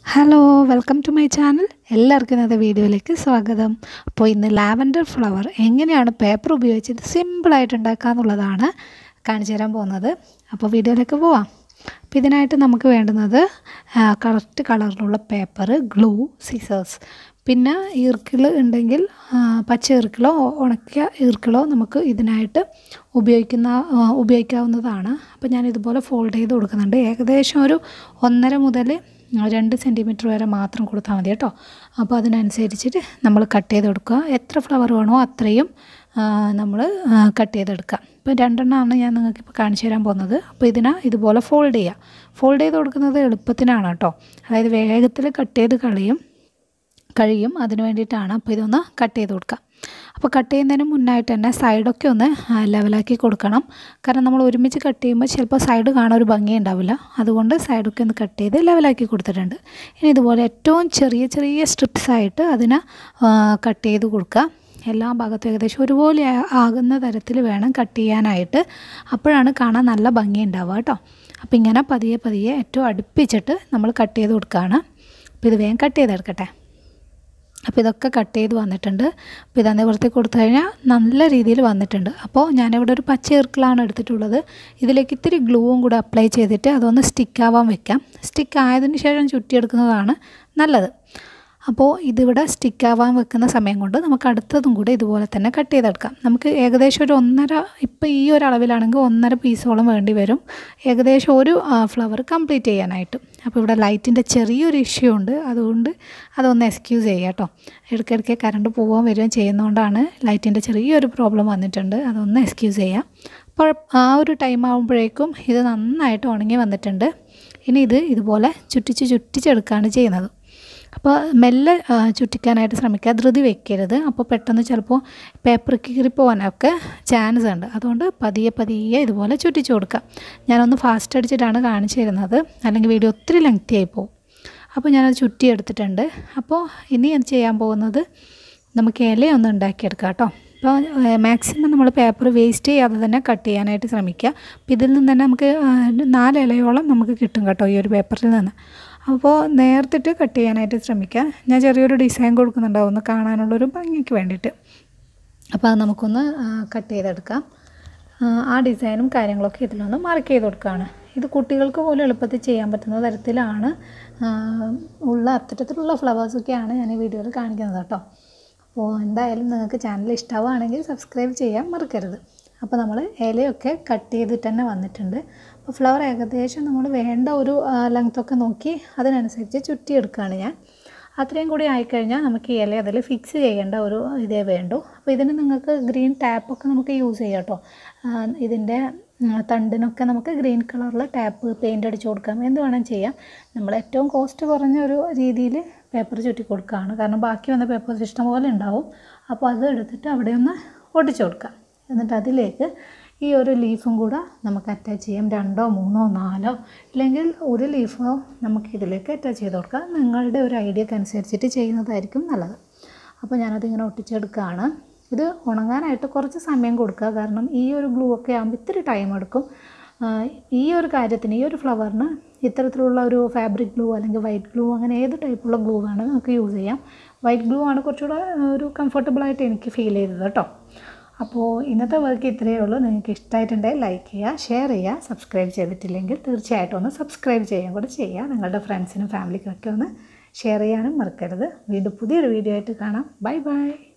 hello welcome to my channel എല്ലാവർക്കും ഇന്നത്തെ വീഡിയോയിലേക്ക് സ്വാഗതം അപ്പോൾ ഇന്ന് ലാവൻഡർ ഫ്ലവർ എങ്ങനെയാണ് പേപ്പർ ഉപയോഗിച്ച് സിമ്പിളായിട്ട് ഉണ്ടാക്കുക എന്നുള്ളതാണ് കാണിച്ചു തരാൻ പോകുന്നത് അപ്പോൾ വീഡിയോയിലേക്ക് പോവാം അപ്പോൾ ഇതിനായിട്ട് നമുക്ക് വേണ്ടുന്നത് കറക്റ്റ് കളറിലുള്ള പേപ്പർ ഗ്ലൂ സിസേഴ്സ് പിന്നെ ഈർക്കിൾ ഉണ്ടെങ്കിൽ ആ, പച്ച ഈർക്കിളോ ഉണക്കിയ ഈർക്കിളോ നമുക്ക് ഇതിനായിട്ട് ഉപയോഗിക്കുന്ന ആ, ഉപയോഗിക്കാവുന്നതാണ് അപ്പോൾ ഞാൻ ഇതുപോലെ ഫോൾഡ് ചെയ്ത് കൊടുക്കുന്നുണ്ട് ഏകദേശം ഒരു ഒന്നര മുതൽ രണ്ട് സെൻറ്റിമീറ്റർ വരെ മാത്രം കൊടുത്താൽ മതി കേട്ടോ അപ്പോൾ അതിനനുസരിച്ചിട്ട് നമ്മൾ കട്ട് ചെയ്ത് കൊടുക്കുക എത്ര ഫ്ലവർ വേണോ അത്രയും നമ്മൾ കട്ട് ചെയ്തെടുക്കുക ഇപ്പോൾ രണ്ടെണ്ണമാണ് ഞാൻ നിങ്ങൾക്ക് ഇപ്പോൾ കാണിച്ചു തരാൻ പോകുന്നത് അപ്പോൾ ഇതിനെ ഇതുപോലെ ഫോൾഡ് ചെയ്യുക ഫോൾഡ് ചെയ്ത് കൊടുക്കുന്നത് എളുപ്പത്തിനാണ് കേട്ടോ അതായത് വേഗത്തിൽ കട്ട് ചെയ്ത് കളയും കഴിയും അതിന് വേണ്ടിയിട്ടാണ് അപ്പോൾ ഇതൊന്ന് കട്ട് ചെയ്ത് കൊടുക്കാം അപ്പോൾ കട്ട് ചെയ്യുന്നതിന് മുന്നായിട്ട് തന്നെ സൈഡൊക്കെ ഒന്ന് ആ, ലെവലാക്കി കൊടുക്കണം കാരണം നമ്മൾ ഒരുമിച്ച് കട്ട് ചെയ്യുമ്പോൾ ചിലപ്പോൾ സൈഡ് കാണാൻ ഒരു ഭംഗി ഉണ്ടാവില്ല അതുകൊണ്ട് സൈഡൊക്കെ ഒന്ന് കട്ട് ചെയ്ത് ലെവലാക്കി കൊടുത്തിട്ടുണ്ട് ഇനി ഇതുപോലെ ഏറ്റവും ചെറിയ ചെറിയ സ്ട്രിപ്സ് ആയിട്ട് അതിനെ കട്ട് ചെയ്ത് കൊടുക്കുക എല്ലാ ഭാഗത്തും ഏകദേശം ഒരുപോലെ ആ- ആകുന്ന തരത്തിൽ വേണം കട്ട് ചെയ്യാനായിട്ട് അപ്പോഴാണ് കാണാൻ നല്ല ഭംഗി ഉണ്ടാവുക കേട്ടോ അപ്പോൾ ഇങ്ങനെ പതിയെ പതിയെ ഏറ്റവും അടുപ്പിച്ചിട്ട് നമ്മൾ കട്ട് ചെയ്ത് കൊടുക്കുകയാണ് അപ്പോൾ ഇത് വേഗം കട്ട് ചെയ്തെടുക്കട്ടെ അപ്പോൾ ഇതൊക്കെ കട്ട് ചെയ്ത് വന്നിട്ടുണ്ട് അപ്പോൾ ഇതന്ന് നിവർത്തി കൊടുത്തു കഴിഞ്ഞാൽ നല്ല രീതിയിൽ വന്നിട്ടുണ്ട് അപ്പോൾ ഞാനിവിടെ ഒരു പച്ച ഇർക്കിളാണ് എടുത്തിട്ടുള്ളത് ഇതിലേക്ക് ഇത്തിരി ഗ്ലൂവും കൂടെ അപ്ലൈ ചെയ്തിട്ട് അതൊന്ന് സ്റ്റിക്കാവാൻ വെക്കാം സ്റ്റിക്ക് ആയതിനു ശേഷം ചുറ്റിയെടുക്കുന്നതാണ് നല്ലത് അപ്പോൾ ഇതിവിടെ സ്റ്റിക്കാവാൻ വെക്കുന്ന സമയം കൊണ്ട് നമുക്ക് അടുത്തതും കൂടെ ഇതുപോലെ തന്നെ കട്ട് ചെയ്തെടുക്കാം നമുക്ക് ഏകദേശം ഒരു ഒന്നര ഇപ്പോൾ ഈ ഒരു അളവിലാണെങ്കിൽ ഒന്നര പീസോളം വേണ്ടി വരും ഏകദേശം ഒരു ഫ്ലവർ കംപ്ലീറ്റ് ചെയ്യാനായിട്ട് അപ്പോൾ ഇവിടെ ലൈറ്റിൻ്റെ ചെറിയൊരു ഇഷ്യൂ ഉണ്ട് അതുകൊണ്ട് അതൊന്ന് എക്സ്ക്യൂസ് ചെയ്യുക കേട്ടോ ഇടയ്ക്കിടയ്ക്ക് കറണ്ട് പോവുകയും വരികയും ചെയ്യുന്നതുകൊണ്ടാണ് ലൈറ്റിൻ്റെ ചെറിയൊരു പ്രോബ്ലം വന്നിട്ടുണ്ട് അതൊന്ന് എക്സ്ക്യൂസ് ചെയ്യാം അപ്പോൾ ആ ഒരു ടൈം ആകുമ്പോഴേക്കും ഇത് നന്നായിട്ട് ഉണങ്ങി വന്നിട്ടുണ്ട് ഇനി ഇത് ഇതുപോലെ ചുറ്റിച്ച് ചുറ്റിച്ചെടുക്കുകയാണ് ചെയ്യുന്നത് അപ്പോൾ മെല്ലെ ആ, ചുറ്റിക്കാനായിട്ട് ശ്രമിക്കുക ധൃതി വെക്കരുത് അപ്പോൾ പെട്ടെന്ന് ചിലപ്പോൾ പേപ്പർ കീറിപ്പോവാനൊക്കെ ചാൻസ് ഉണ്ട് അതുകൊണ്ട് പതിയെ പതിയെ ഇതുപോലെ ചുറ്റിച്ച് കൊടുക്കുക ഞാനൊന്ന് ഫാസ്റ്റ് അടിച്ചിട്ടാണ് കാണിച്ചു തരുന്നത് അല്ലെങ്കിൽ വീഡിയോ ഒത്തിരി ലെങ്തി ആയി പോകും അപ്പോൾ ഞാനത് ചുറ്റി എടുത്തിട്ടുണ്ട് അപ്പോൾ ഇനി ഞാൻ ചെയ്യാൻ പോകുന്നത് നമുക്ക് ഇലയൊന്ന് ഉണ്ടാക്കിയെടുക്കാം കേട്ടോ അപ്പോൾ മാക്സിമം നമ്മൾ പേപ്പർ വേസ്റ്റ് ചെയ്യാതെ തന്നെ കട്ട് ചെയ്യാനായിട്ട് ശ്രമിക്കുക അപ്പോൾ ഇതിൽ നിന്ന് തന്നെ നമുക്ക് ആ, നാല് ഇലയോളം നമുക്ക് കിട്ടും കേട്ടോ ഈ ഒരു പേപ്പറിൽ നിന്ന് അപ്പോൾ നേർത്തിട്ട് കട്ട് ചെയ്യാനായിട്ട് ശ്രമിക്കുക ഞാൻ ചെറിയൊരു ഡിസൈൻ കൊടുക്കുന്നുണ്ടാവും ഒന്ന് കാണാനുള്ളൊരു ഭംഗിക്ക് വേണ്ടിയിട്ട് അപ്പോൾ അത് നമുക്കൊന്ന് കട്ട് ചെയ്തെടുക്കാം ആ, ആ ഡിസൈനും കാര്യങ്ങളൊക്കെ ഇതിലൊന്ന് മാർക്ക് ചെയ്ത് കൊടുക്കുകയാണ് ഇത് കുട്ടികൾക്ക് പോലും എളുപ്പത്തിൽ ചെയ്യാൻ പറ്റുന്ന തരത്തിലാണ് ആ, ഉള്ള അത്തരത്തിലുള്ള ഫ്ലവേഴ്സൊക്കെയാണ് ഞാൻ ഈ വീഡിയോയിൽ കാണിക്കുന്നത് കേട്ടോ അപ്പോൾ എന്തായാലും നിങ്ങൾക്ക് ചാനൽ ഇഷ്ടമാണെങ്കിൽ സബ്സ്ക്രൈബ് ചെയ്യാൻ മറക്കരുത് അപ്പോൾ നമ്മൾ ഇലയൊക്കെ കട്ട് ചെയ്തിട്ട് തന്നെ വന്നിട്ടുണ്ട് അപ്പോൾ ഫ്ലവർ ഏകദേശം നമ്മൾ വേണ്ട ഒരു ലെങ്ത്തൊക്കെ നോക്കി അതിനനുസരിച്ച് ചുറ്റിയെടുക്കുകയാണ് ഞാൻ അത്രയും കൂടി ആയിക്കഴിഞ്ഞാൽ നമുക്ക് ഈ ഇല അതിൽ ഫിക്സ് ചെയ്യേണ്ട ഒരു ഇതേ വേണ്ടൂ അപ്പോൾ ഇതിന് നിങ്ങൾക്ക് ഗ്രീൻ ടാപ്പൊക്കെ നമുക്ക് യൂസ് ചെയ്യാം കേട്ടോ ഇതിൻ്റെ ഉം, തണ്ടിനൊക്കെ നമുക്ക് ഗ്രീൻ കളറിൽ ടാപ്പ് പെയിൻ്റ് അടിച്ച് കൊടുക്കാം എന്ത് വേണം ചെയ്യാം നമ്മൾ ഏറ്റവും കോസ്റ്റ് കുറഞ്ഞ ഒരു രീതിയിൽ പേപ്പർ ചുറ്റി കൊടുക്കുകയാണ് കാരണം ബാക്കി വന്ന പേപ്പേഴ്സ് ഇഷ്ടംപോലെ ഉണ്ടാവും അപ്പോൾ അത് എടുത്തിട്ട് അവിടെ ഒന്ന് ഒട്ടിച്ചു കൊടുക്കാം എന്നിട്ട് അതിലേക്ക് ഈ ഒരു ലീഫും കൂടെ നമുക്ക് അറ്റാച്ച് ചെയ്യാം രണ്ടോ മൂന്നോ നാലോ ഇല്ലെങ്കിൽ ഒരു ലീഫോ നമുക്ക് ഇതിലേക്ക് അറ്റാച്ച് ചെയ്ത് കൊടുക്കാം നിങ്ങളുടെ ഒരു ഐഡിയക്ക് അനുസരിച്ചിട്ട് ചെയ്യുന്നതായിരിക്കും നല്ലത് അപ്പോൾ ഞാനതിങ്ങനെ ഒട്ടിച്ചെടുക്കുകയാണ് ഇത് ഉണങ്ങാനായിട്ട് കുറച്ച് സമയം കൊടുക്കുക കാരണം ഈ ഒരു ഗ്ലൂ ഒക്കെ ആകുമ്പോൾ ഇത്തിരി ടൈം എടുക്കും ആ, ഈ ഒരു കാര്യത്തിന് ഈ ഒരു ഫ്ലവറിന് ഇത്തരത്തിലുള്ള ഒരു ഫാബ്രിക് ഗ്ലൂ അല്ലെങ്കിൽ വൈറ്റ് ഗ്ലൂ അങ്ങനെ ഏത് ടൈപ്പുള്ള ഗ്ലൂ ആണ് നമുക്ക് യൂസ് ചെയ്യാം വൈറ്റ് ഗ്ലൂ ആണ് കുറച്ചുകൂടെ ആ, ഒരു കംഫർട്ടബിളായിട്ട് എനിക്ക് ഫീൽ ചെയ്തത് കേട്ടോ അപ്പോൾ ഇന്നത്തെ വർക്ക് ഇത്രയേ ഉള്ളൂ നിങ്ങൾക്ക് ഇഷ്ടമായിട്ടുണ്ടെങ്കിൽ ലൈക്ക് ചെയ്യുക ഷെയർ ചെയ്യുക സബ്സ്ക്രൈബ് ചെയ്തിട്ടില്ലെങ്കിൽ തീർച്ചയായിട്ടും ഒന്ന് സബ്സ്ക്രൈബ് ചെയ്യുകയും കൂടെ ചെയ്യുക നിങ്ങളുടെ ഫ്രണ്ട്സിനും ഫാമിലിക്കൊക്കെ ഒന്ന് ഷെയർ ചെയ്യാനും മറക്കരുത് വീണ്ടും പുതിയൊരു വീഡിയോ ആയിട്ട് കാണാം ബൈ ബൈ